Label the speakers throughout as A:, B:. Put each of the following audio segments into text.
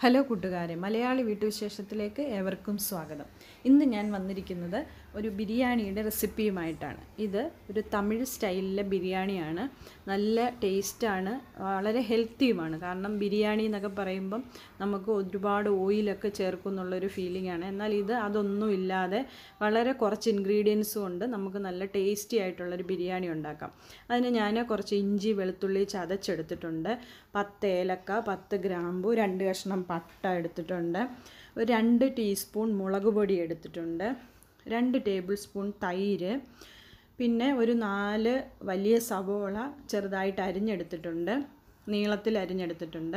A: Hello കൂട്ടുകാരെ മലയാളി വീട്ടുവിശേഷത്തിലേക്ക് ഏവർക്കും സ്വാഗതം ഇന്ന് ഞാൻ വന്നിരിക്കുന്നത് ഒരു ബിരിയാണിയുടെ റെസിപ്പിയുമായിട്ടാണ് ഇത് ഒരു തമിഴ് സ്റ്റൈലിലെ ബിരിയാണിയാണ് നല്ല ടേസ്റ്റാണ് വളരെ ഹെൽത്തിയുമാണ് കാരണം ബിരിയാണി എന്നൊക്കെ പറയുമ്പം നമുക്ക് ഒരുപാട് ഓയിലൊക്കെ ചേർക്കുന്നുള്ളൊരു ഫീലിംഗ് ആണ് എന്നാൽ ഇത് അതൊന്നും ഇല്ലാതെ വളരെ കുറച്ച് ഇൻഗ്രീഡിയൻസ് കൊണ്ട് നമുക്ക് നല്ല ടേസ്റ്റി ആയിട്ടുള്ളൊരു ബിരിയാണി ഉണ്ടാക്കാം അതിന് ഞാൻ കുറച്ച് ഇഞ്ചി വെളുത്തുള്ളി ചതച്ചെടുത്തിട്ടുണ്ട് പത്ത് ഏലക്ക പത്ത് ഗ്രാമ്പു രണ്ട് കഷ്ണം പട്ട എടുത്തിട്ടുണ്ട് ഒരു രണ്ട് ടീസ്പൂൺ മുളക് പൊടി എടുത്തിട്ടുണ്ട് രണ്ട് ടേബിൾ സ്പൂൺ തൈര് പിന്നെ ഒരു നാല് വലിയ സവോള ചെറുതായിട്ട് അരിഞ്ഞെടുത്തിട്ടുണ്ട് നീളത്തിൽ അരിഞ്ഞെടുത്തിട്ടുണ്ട്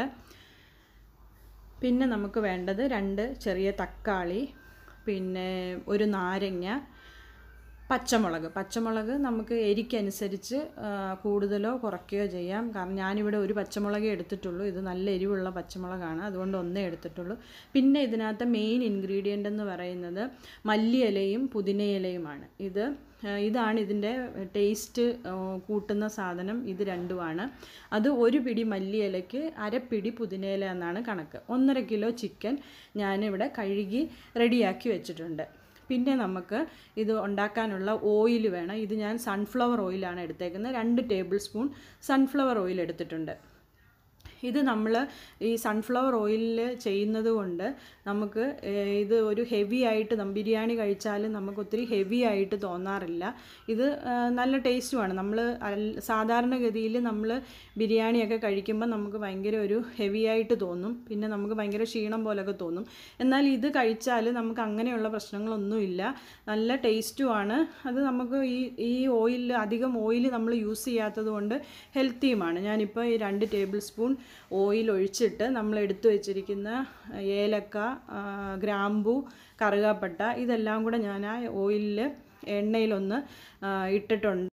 A: പിന്നെ നമുക്ക് വേണ്ടത് രണ്ട് ചെറിയ തക്കാളി പിന്നെ ഒരു നാരങ്ങ പച്ചമുളക് പച്ചമുളക് നമുക്ക് എരിക്കനുസരിച്ച് ആ, കൂടുതലോ കുറയ്ക്കുകയോ ചെയ്യാം കാരണം ഞാനിവിടെ ഒരു പച്ചമുളകേ എടുത്തിട്ടുള്ളൂ ഇത് നല്ല എരിവുള്ള പച്ചമുളകാണ് അതുകൊണ്ട് ഒന്നേ എടുത്തിട്ടുള്ളൂ പിന്നെ ഇതിനകത്ത് മെയിൻ ഇൻഗ്രീഡിയൻ്റ് എന്ന് പറയുന്നത് മല്ലിയിലയും പുതിനയിലയുമാണ് ഇത് ആ, ഇതാണ് ഇതിൻ്റെ ടേസ്റ്റ് ആ, കൂട്ടുന്ന സാധനം ഇത് രണ്ടുമാണ് അത് ഒരു പിടി മല്ലിയിലയ്ക്ക് അരപ്പിടി പുതിനയില എന്നാണ് കണക്ക് ഒന്നര കിലോ ചിക്കൻ ഞാനിവിടെ കഴുകി റെഡിയാക്കി വെച്ചിട്ടുണ്ട് പിന്നെ നമുക്ക് ഇത് ഉണ്ടാക്കാനുള്ള ഓയിൽ വേണം ഇത് ഞാൻ സൺഫ്ലവർ ഓയിലാണ് എടുത്തേക്കുന്നത് രണ്ട് ടേബിൾ സ്പൂൺ സൺഫ്ലവർ ഓയിൽ എടുത്തിട്ടുണ്ട് ഇത് നമ്മൾ ഈ സൺഫ്ലവർ ഓയിലിൽ ചെയ്യുന്നത് കൊണ്ട് നമുക്ക് ഏഹ്, ഇത് ഒരു ഹെവി ആയിട്ട് നം ബിരിയാണി കഴിച്ചാലും നമുക്ക് ഒത്തിരി ഹെവി ആയിട്ട് തോന്നാറില്ല ഇത് ഏഹ്, നല്ല ടേസ്റ്റുമാണ് നമ്മൾ സാധാരണഗതിയിൽ നമ്മൾ ബിരിയാണിയൊക്കെ കഴിക്കുമ്പോൾ നമുക്ക് ഭയങ്കര ഒരു ഹെവി ആയിട്ട് തോന്നും പിന്നെ നമുക്ക് ഭയങ്കര ക്ഷീണം പോലൊക്കെ തോന്നും എന്നാൽ ഇത് കഴിച്ചാൽ നമുക്ക് അങ്ങനെയുള്ള പ്രശ്നങ്ങളൊന്നുമില്ല നല്ല ടേസ്റ്റുമാണ് അത് നമുക്ക് ഈ ഈ ഓയിൽ അധികം ഓയിൽ നമ്മൾ യൂസ് ചെയ്യാത്തത് കൊണ്ട് ഹെൽത്തിയുമാണ് ഞാനിപ്പോൾ ഈ രണ്ട് ടേബിൾ സ്പൂൺ ഓയിൽ ഒഴിച്ചിട്ട് നമ്മൾ എടുത്തു വെച്ചിരിക്കുന്ന ഏലക്ക ആ, ഗ്രാമ്പു കറുകാപ്പട്ട ഇതെല്ലാം കൂടെ ഞാൻ ആ ഓയിലിൽ എണ്ണയിലൊന്ന് ആ, ഇട്ടിട്ടുണ്ട്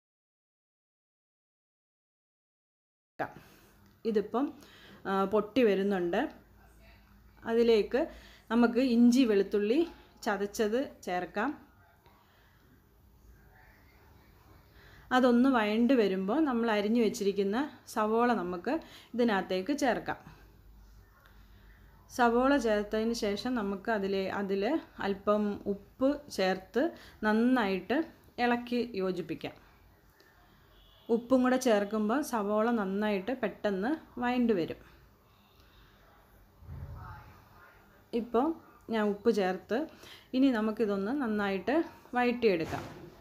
A: ഇതിപ്പം ആ, പൊട്ടി വരുന്നുണ്ട് അതിലേക്ക് നമുക്ക് ഇഞ്ചി വെളുത്തുള്ളി ചതച്ചത് ചേർക്കാം അതൊന്ന് വഴണ്ട് വരുമ്പോൾ നമ്മൾ അരിഞ്ഞു വെച്ചിരിക്കുന്ന സവോള നമുക്ക് ഇതിനകത്തേക്ക് ചേർക്കാം സവോള ചേർത്തതിന് ശേഷം നമുക്ക് അതിലെ അതിൽ അല്പം ഉപ്പ് ചേർത്ത് നന്നായിട്ട് ഇളക്കി യോജിപ്പിക്കാം ഉപ്പും കൂടെ ചേർക്കുമ്പോൾ സവോള നന്നായിട്ട് പെട്ടെന്ന് വഴണ്ട് വരും ഇപ്പോൾ ഞാൻ ഉപ്പ് ചേർത്ത് ഇനി നമുക്കിതൊന്ന് നന്നായിട്ട് വഴറ്റിയെടുക്കാം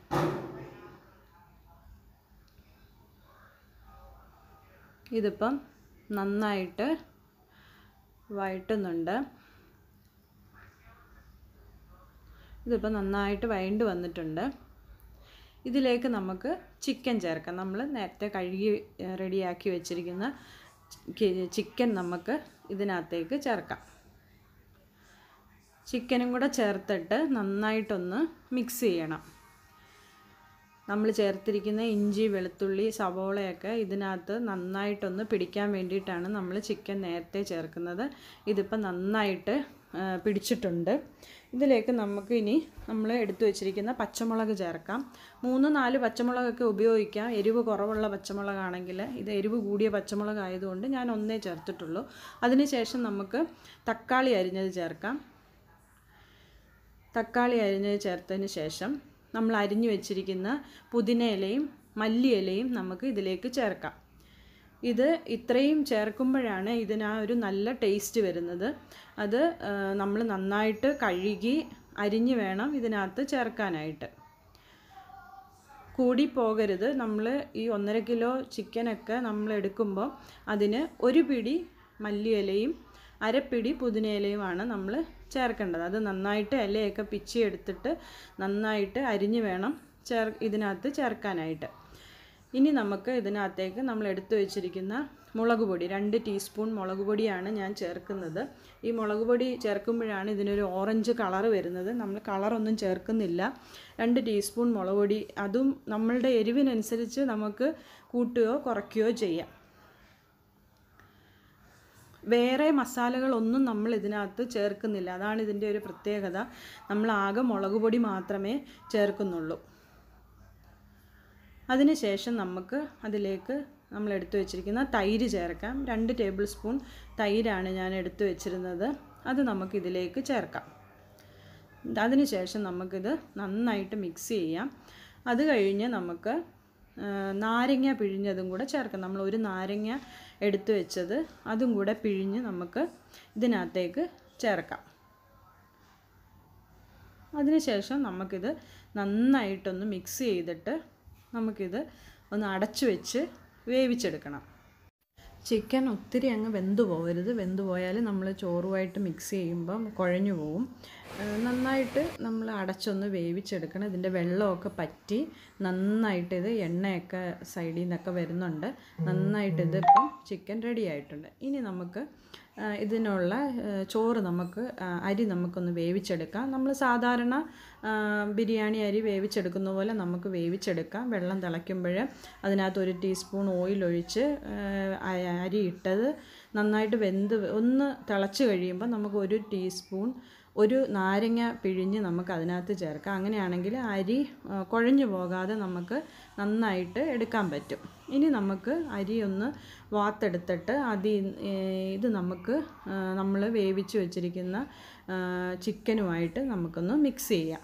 A: ഇതിപ്പം നന്നായിട്ട് വഴറ്റുന്നുണ്ട് ഇതിപ്പോൾ നന്നായിട്ട് വഴണ്ട് വന്നിട്ടുണ്ട് ഇതിലേക്ക് നമുക്ക് ചിക്കൻ ചേർക്കാം നമ്മൾ നേരത്തെ കഴുകി ഏഹ്, റെഡിയാക്കി വെച്ചിരിക്കുന്ന ചി- ചിക്കൻ നമുക്ക് ഇതിനകത്തേക്ക് ചേർക്കാം ചിക്കനും കൂടെ ചേർത്തിട്ട് നന്നായിട്ടൊന്ന് മിക്സ് ചെയ്യണം നമ്മൾ ചേർത്തിരിക്കുന്ന ഇഞ്ചി വെളുത്തുള്ളി സവോളയൊക്കെ ഇതിനകത്ത് നന്നായിട്ടൊന്ന് പിടിക്കാൻ വേണ്ടിയിട്ടാണ് നമ്മൾ ചിക്കൻ നേരത്തെ ചേർക്കുന്നത് ഇതിപ്പോൾ നന്നായിട്ട് ആ, പിടിച്ചിട്ടുണ്ട് ഇതിലേക്ക് നമുക്ക് ഇനി നമ്മൾ എടുത്തു വെച്ചിരിക്കുന്ന പച്ചമുളക് ചേർക്കാം മൂന്ന് നാല് പച്ചമുളകൊക്കെ ഉപയോഗിക്കാം എരിവ് കുറവുള്ള പച്ചമുളകാണെങ്കിൽ ഇത് എരിവ് കൂടിയ പച്ചമുളക് ആയതുകൊണ്ട് ഞാൻ ഒന്നേ ചേർത്തിട്ടുള്ളൂ അതിനുശേഷം നമുക്ക് തക്കാളി അരിഞ്ഞത് ചേർക്കാം തക്കാളി അരിഞ്ഞത് ചേർത്തതിന് ശേഷം നമ്മൾ അരിഞ്ഞു വെച്ചിരിക്കുന്ന പുതിനയിലയും മല്ലിയിലയും നമുക്ക് ഇതിലേക്ക് ചേർക്കാം ഇത് ഇത്രയും ചേർക്കുമ്പോഴാണ് ഇതിന് ആ ഒരു നല്ല ടേസ്റ്റ് വരുന്നത് അത് നമ്മൾ നന്നായിട്ട് കഴുകി അരിഞ്ഞ് വേണം ഇതിനകത്ത് ചേർക്കാനായിട്ട് കൂടി പോകരുത് നമ്മൾ ഈ ഒന്നര കിലോ ചിക്കനൊക്കെ നമ്മൾ എടുക്കുമ്പോൾ അതിന് ഒരു പിടി മല്ലിയിലയും അരപ്പിടി പുതിനയിലയുമാണ് നമ്മൾ ചേർക്കേണ്ടത് അത് നന്നായിട്ട് ഇലയൊക്കെ പിച്ചി എടുത്തിട്ട് നന്നായിട്ട് അരിഞ്ഞ് വേണം ചേർ ഇതിനകത്ത് ചേർക്കാനായിട്ട് ഇനി നമുക്ക് ഇതിനകത്തേക്ക് നമ്മൾ എടുത്തു വെച്ചിരിക്കുന്ന മുളക് പൊടി രണ്ട് ടീസ്പൂൺ മുളക് പൊടിയാണ് ഞാൻ ചേർക്കുന്നത് ഈ മുളക് പൊടി ചേർക്കുമ്പോഴാണ് ഇതിനൊരു ഓറഞ്ച് കളർ വരുന്നത് നമ്മൾ കളറൊന്നും ചേർക്കുന്നില്ല രണ്ട് ടീസ്പൂൺ മുളക് പൊടി അതും നമ്മളുടെ എരിവിനനുസരിച്ച് നമുക്ക് കൂട്ടുകയോ കുറയ്ക്കുകയോ ചെയ്യാം വേറെ മസാലകളൊന്നും നമ്മൾ ഇതിനകത്ത് ചേർക്കുന്നില്ല അതാണ് ഇതിൻ്റെ ഒരു പ്രത്യേകത നമ്മൾ ആകെ മുളക് പൊടി മാത്രമേ ചേർക്കുന്നുള്ളൂ അതിനുശേഷം നമുക്ക് അതിലേക്ക് നമ്മൾ എടുത്തു വെച്ചിരിക്കുന്ന തൈര് ചേർക്കാം രണ്ട് ടേബിൾ സ്പൂൺ തൈരാണ് ഞാൻ എടുത്തു വെച്ചിരുന്നത് അത് നമുക്ക് ഇതിലേക്ക് ചേർക്കാം അതിനുശേഷം നമുക്കിത് നന്നായിട്ട് മിക്സ് ചെയ്യാം അത് കഴിഞ്ഞ് നമുക്ക് ആ, നാരങ്ങ പിഴിഞ്ഞതും കൂടെ ചേർക്കാം നമ്മൾ ഒരു നാരങ്ങ എടുത്തു വെച്ചത് അതും കൂടെ പിഴിഞ്ഞ് നമുക്ക് ഇതിനകത്തേക്ക് ചേർക്കാം അതിനുശേഷം നമുക്കിത് നന്നായിട്ടൊന്ന് മിക്സ് ചെയ്തിട്ട് നമുക്കിത് ഒന്ന് അടച്ചു വെച്ച് വേവിച്ചെടുക്കണം ചിക്കൻ ഒത്തിരി അങ്ങ് വെന്തു പോകരുത് വെന്തു പോയാൽ നമ്മൾ ചോറുമായിട്ട് മിക്സ് ചെയ്യുമ്പം കുഴഞ്ഞു പോവും ഏഹ് നന്നായിട്ട് നമ്മൾ അടച്ചൊന്ന് വേവിച്ചെടുക്കണം ഇതിൻ്റെ വെള്ളമൊക്കെ പറ്റി നന്നായിട്ട് ഇത് എണ്ണയൊക്കെ സൈഡിൽ നിന്നൊക്കെ വരുന്നുണ്ട് നന്നായിട്ട് ഇത് ഇപ്പം ചിക്കൻ റെഡി ആയിട്ടുണ്ട് ഇനി നമുക്ക് ആ, ഇതിനുള്ള ആ, ചോറ് നമുക്ക് ആ, അരി നമുക്കൊന്ന് വേവിച്ചെടുക്കാം നമ്മൾ സാധാരണ ആ, ബിരിയാണി അരി വേവിച്ചെടുക്കുന്ന പോലെ നമുക്ക് വേവിച്ചെടുക്കാം വെള്ളം തിളയ്ക്കുമ്പോൾ അതിനകത്ത് ഒരു ടീസ്പൂൺ ഓയിൽ ഒഴിച്ച് ആ, അ- അരി ഇട്ടത് നന്നായിട്ട് വെന്ത് ഒന്ന് തിളച്ച് കഴിയുമ്പോൾ നമുക്ക് ഒരു ടീസ്പൂൺ ഒരു നാരങ്ങ പിഴിഞ്ഞ് നമുക്ക് അതിനകത്ത് ചേർക്കാം അങ്ങനെയാണെങ്കിൽ അരി ആ, കുഴഞ്ഞു പോകാതെ നമുക്ക് നന്നായിട്ട് എടുക്കാൻ പറ്റും ഇനി നമുക്ക് അരി ഒന്ന് വാർത്തെടുത്തിട്ട് അതി ഇത് നമുക്ക് നമ്മൾ വേവിച്ച് വെച്ചിരിക്കുന്ന ആ, ചിക്കനുമായിട്ട് നമുക്കൊന്ന് മിക്സ് ചെയ്യാം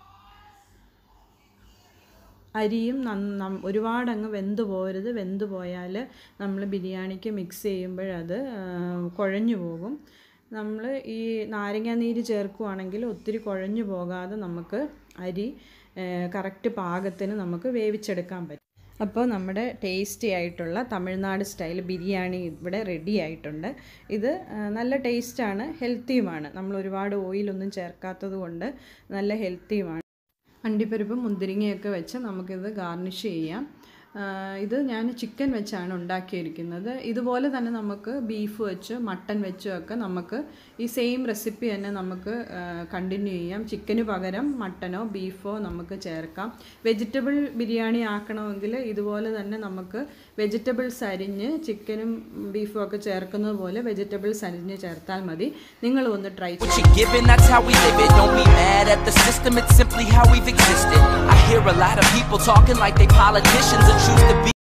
A: അരിയും നന്ന ഒരുപാട് അങ്ങ് വെന്ത് പോകരുത് വെന്ത് പോയാൽ നമ്മൾ ബിരിയാണിക്ക് മിക്സ് ചെയ്യുമ്പോഴത് കുഴഞ്ഞു പോകും നമ്മൾ ഈ നാരങ്ങാ നീര് ചേർക്കുവാണെങ്കിൽ ഒത്തിരി കുഴഞ്ഞു പോകാതെ നമുക്ക് അരി കറക്റ്റ് പാകത്തിന് നമുക്ക് വേവിച്ചെടുക്കാൻ പറ്റും അപ്പോൾ നമ്മുടെ ടേസ്റ്റി ആയിട്ടുള്ള തമിഴ്നാട് സ്റ്റൈൽ ബിരിയാണി ഇവിടെ റെഡി ആയിട്ടുണ്ട് ഇത് ആ, നല്ല ടേസ്റ്റാണ് ഹെൽത്തിയുമാണ് നമ്മൾ ഒരുപാട് ഓയിലൊന്നും ചേർക്കാത്തത് കൊണ്ട് നല്ല ഹെൽത്തിയുമാണ് അണ്ടിപ്പരിപ്പും മുന്തിരിങ്ങയൊക്കെ വെച്ച് നമുക്കിത് ഗാർണിഷ് ചെയ്യാം ആ, ഇത് ഞാൻ ചിക്കൻ വെച്ചാണ് ഉണ്ടാക്കിയിരിക്കുന്നത് ഇതുപോലെ തന്നെ നമുക്ക് ബീഫ് വെച്ച് മട്ടൻ വെച്ചും ഒക്കെ നമുക്ക് ഈ സെയിം റെസിപ്പി തന്നെ നമുക്ക് കണ്ടിന്യൂ ചെയ്യാം ചിക്കന് പകരം മട്ടനോ ബീഫോ നമുക്ക് ചേർക്കാം വെജിറ്റബിൾ ബിരിയാണി ആക്കണമെങ്കിൽ ഇതുപോലെ തന്നെ നമുക്ക് വെജിറ്റബിൾസ് അരിഞ്ഞ് ചിക്കനും ബീഫും ഒക്കെ ചേർക്കുന്നത് പോലെ വെജിറ്റബിൾസ് അരിഞ്ഞ് ചേർത്താൽ മതി നിങ്ങൾ ഒന്ന് try
B: What you giving, that's how we live it. Don't be mad at the system, it's simply how we've existed. I hear a lot of people talking like they politicians and choose to be.